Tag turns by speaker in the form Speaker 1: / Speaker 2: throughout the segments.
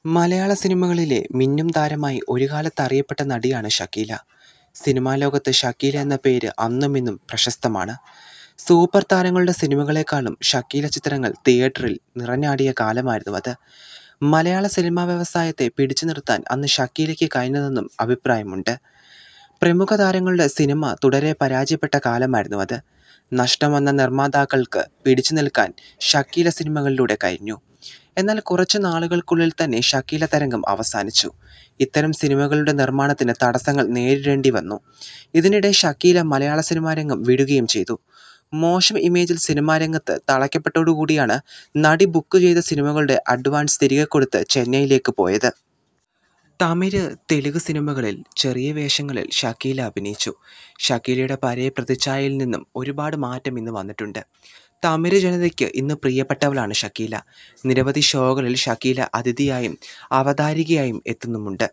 Speaker 1: മലയാള സിനിമകളിലെ മിന്നും താരമായി ഒരു കാലത്ത് അറിയപ്പെട്ട നടിയാണ് ഷക്കീല. സിനിമാ ലോകത്ത് ഷക്കീല എന്ന പേര് അന്നും ഇന്നും പ്രശസ്തമാണ്. സൂപ്പർ താരങ്ങളുടെ സിനിമകളെക്കാളും ഷക്കീല ചിത്രങ്ങൾ തിയേറ്ററിൽ നിറഞ്ഞാടിയ കാലമായിരുന്നു അത്. മലയാള സിനിമാ വ്യവസായത്തെ പിടിച്ചു നിർത്താൻ അന്ന് ഷക്കീലയ്ക്ക് കഴിഞ്ഞതെന്നും അഭിപ്രായമുണ്ട്. പ്രമുഖ താരങ്ങളുടെ സിനിമ തുടരെ പരാജയപ്പെട്ട കാലമായിരുന്നു അത്. നഷ്ടം വന്ന നിർമ്മാതാക്കൾക്ക് പിടിച്ചു നിൽക്കാൻ ഷക്കീല സിനിമകളിലൂടെ കഴിഞ്ഞു. എന്നാൽ കുറച്ചു നാളുകൾക്കുള്ളിൽ തന്നെ ഷക്കീല തരംഗം അവസാനിച്ചു. ഇത്തരം സിനിമകളുടെ നിർമ്മാണത്തിന് തടസ്സങ്ങൾ നേരിടേണ്ടി വന്നു. ഇതിനിടെ ഷക്കീല മലയാള സിനിമാരംഗം വിടുകയും ചെയ്തു. മോശം ഇമേജിൽ സിനിമാരംഗത്ത് തളയ്ക്കപ്പെട്ടതോടുകൂടിയാണ് നടി ബുക്ക് ചെയ്ത സിനിമകളുടെ അഡ്വാൻസ് തിരികെ കൊടുത്ത് ചെന്നൈയിലേക്ക് പോയത്. തമിഴ്, തെലുങ്ക് സിനിമകളിൽ ചെറിയ വേഷങ്ങളിൽ ഷക്കീല അഭിനയിച്ചു. ഷക്കീലയുടെ പഴയ പ്രതിച്ഛായയിൽ നിന്നും ഒരുപാട് മാറ്റം ഇന്ന് വന്നിട്ടുണ്ട്. തമിഴ് ജനതയ്ക്ക് ഇന്ന് പ്രിയപ്പെട്ടവളാണ് ഷക്കീല. നിരവധി ഷോകളിൽ ഷക്കീല അതിഥിയായും അവതാരകയായും എത്തുന്നുമുണ്ട്.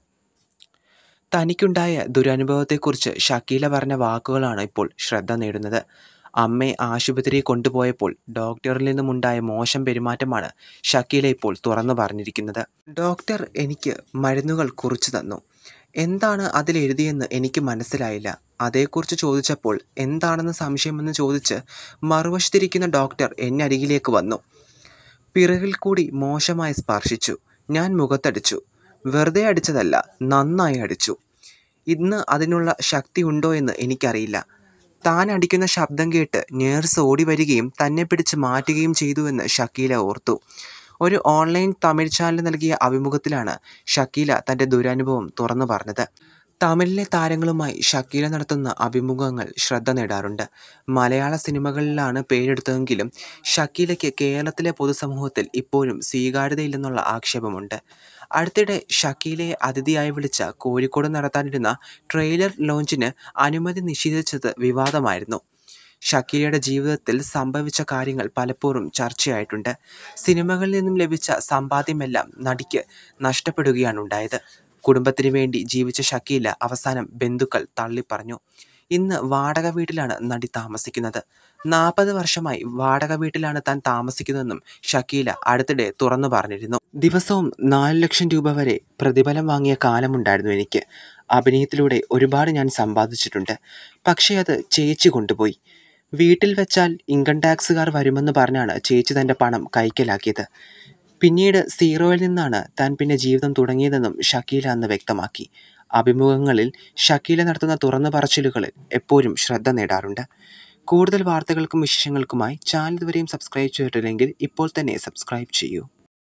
Speaker 1: തനിക്കുണ്ടായ ദുരനുഭവത്തെക്കുറിച്ച് ഷക്കീല പറഞ്ഞ വാക്കുകളാണ് ഇപ്പോൾ ശ്രദ്ധ നേടുന്നത്. അമ്മയെ ആശുപത്രിയിൽ കൊണ്ടുപോയപ്പോൾ ഡോക്ടറിൽ നിന്നുമുണ്ടായ മോശം പെരുമാറ്റമാണ് ഷക്കീല ഇപ്പോൾ തുറന്നു പറഞ്ഞിരിക്കുന്നത്. ഡോക്ടർ എനിക്ക് മരുന്നുകൾ കുറിച്ചു തന്നു. എന്താണ് അതിലെഴുതിയെന്ന് എനിക്ക് മനസ്സിലായില്ല. അതേക്കുറിച്ച് ചോദിച്ചപ്പോൾ എന്താണെന്ന് സംശയമെന്ന് ചോദിച്ച് മറുവശത്തിരിക്കുന്ന ഡോക്ടർ എന്നരികിലേക്ക് വന്നു. പിറകിൽ കൂടി മോശമായി സ്പർശിച്ചു. ഞാൻ മുഖത്തടിച്ചു. വെറുതെ അടിച്ചതല്ല, നന്നായി അടിച്ചു. ഇന്ന് അതിനുള്ള ശക്തി ഉണ്ടോയെന്ന് എനിക്കറിയില്ല. താൻ അടിക്കുന്ന ശബ്ദം കേട്ട് നഴ്സ് ഓടിവരികയും തന്നെ പിടിച്ച് മാറ്റുകയും ചെയ്തുവെന്ന് ഷക്കീല ഓർത്തു. ഒരു ഓൺലൈൻ തമിഴ് ചാനലിന് നൽകിയ അഭിമുഖത്തിലാണ് ഷക്കീല തന്റെ ദുരനുഭവം തുറന്നു പറഞ്ഞത്. തമിഴിലെ താരങ്ങളുമായി ഷക്കീല നടത്തുന്ന അഭിമുഖങ്ങൾ ശ്രദ്ധ നേടാറുണ്ട്. മലയാള സിനിമകളിലാണ് പേരെടുത്തതെങ്കിലും ഷക്കീലയ്ക്ക് കേരളത്തിലെ പൊതുസമൂഹത്തിൽ ഇപ്പോഴും സ്വീകാര്യതയില്ലെന്നുള്ള ആക്ഷേപമുണ്ട്. അടുത്തിടെ ഷക്കീലയെ അതിഥിയായി വിളിച്ച് കോഴിക്കോട് നടത്താനിരുന്ന ട്രെയിലർ ലോഞ്ചിന് അനുമതി നിഷേധിച്ചത് വിവാദമായിരുന്നു. ഷക്കീലയുടെ ജീവിതത്തിൽ സംഭവിച്ച കാര്യങ്ങൾ പലപ്പോഴും ചർച്ചയായിട്ടുണ്ട്. സിനിമകളിൽ നിന്നും ലഭിച്ച സമ്പാദ്യമെല്ലാം നടിക്ക് നഷ്ടപ്പെടുകയാണുണ്ടായത്. കുടുംബത്തിന് വേണ്ടി ജീവിച്ച ഷക്കീല അവസാനം ബന്ധുക്കൾ തള്ളിപ്പറഞ്ഞു. ഇന്ന് വാടക വീട്ടിലാണ് നടി താമസിക്കുന്നത്. നാൽപ്പത് വർഷമായി വാടക വീട്ടിലാണ് താൻ താമസിക്കുന്നതെന്നും ഷക്കീല അടുത്തിടെ തുറന്നു പറഞ്ഞിരുന്നു. ദിവസവും നാല് ലക്ഷം രൂപ വരെ പ്രതിഫലം വാങ്ങിയ കാലമുണ്ടായിരുന്നു എനിക്ക്. അഭിനയത്തിലൂടെ ഒരുപാട് ഞാൻ സമ്പാദിച്ചിട്ടുണ്ട്. പക്ഷേ അത് ചേച്ചി കൊണ്ടുപോയി. വീട്ടിൽ വെച്ചാൽ ഇൻകം ടാക്സുകാർ വരുമെന്ന് പറഞ്ഞാണ് ചേച്ചി തന്റെ പണം കൈക്കലാക്കിയത്. പിന്നീട് സീറോയിൽ നിന്നാണ് താൻ പിന്നെ ജീവിതം തുടങ്ങിയതെന്നും ഷക്കീല അന്ന് വ്യക്തമാക്കി. അഭിമുഖങ്ങളിൽ ഷക്കീല നടത്തുന്ന തുറന്നുപറച്ചിലുകൾ എപ്പോഴും ശ്രദ്ധ നേടാറുണ്ട്. കൂടുതൽ വാർത്തകൾക്കും വിശേഷങ്ങൾക്കുമായി ചാനൽ ഇതുവരെയും സബ്സ്ക്രൈബ് ചെയ്തിട്ടില്ലെങ്കിൽ ഇപ്പോൾ തന്നെ സബ്സ്ക്രൈബ് ചെയ്യൂ.